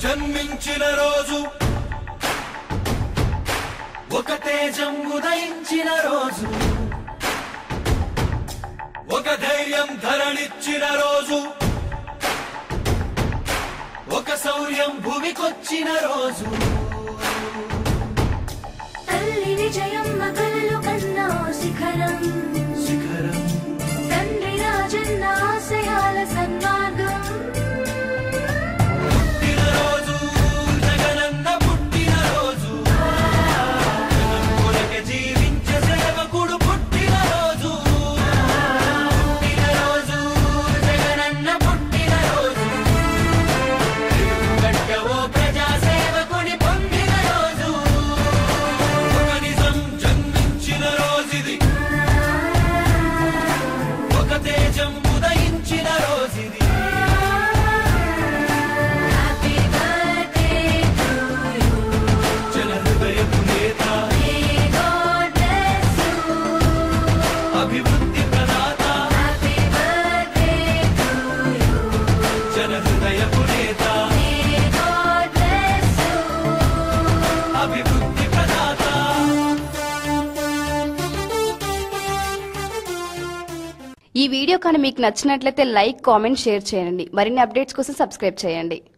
జన్మించిన రోజు ఒక తేజం ఉదయించిన రోజు ఒక ధైర్యం ధరణిచ్చిన రోజు ఒక శౌర్యం భూమికొచ్చిన రోజు తల్లి విజయమ్మ కలలు కన్నా శిఖరం శిఖరం తండ్రి రాజన్న ఆశయాల సన్మార్గం పుట్టిన రోజు జగనన్న పుట్టిన రోజు జగన్ కొరకే జీవించే సేవకుడు పుట్టిన రోజు పుట్టిన రోజు జగనన్న పుట్టిన రోజు గడ్డవో ప్రజా సేవకుని పొందిన రోజు ఒక నిజం జన్మించిన రోజుది ఒక తేజం ఉదయించిన రోజుది హ్యాపీ బర్త్డే టు యు జన హృదయపు నేత మే గాడ్ బ్లెస్ యు అభివృద్ధి ప్రదాత హ్యాపీ బర్త్డే టు యు జన హృదయపు నేత మే గాడ్ బ్లెస్ యు అభివృద్ధి ప్రదాత ఈ వీడియో కానీ మీకు నచ్చినట్లయితే లైక్ కామెంట్ షేర్ చేయండి మరిన్ని అప్డేట్స్ కోసం సబ్స్క్రైబ్ చేయండి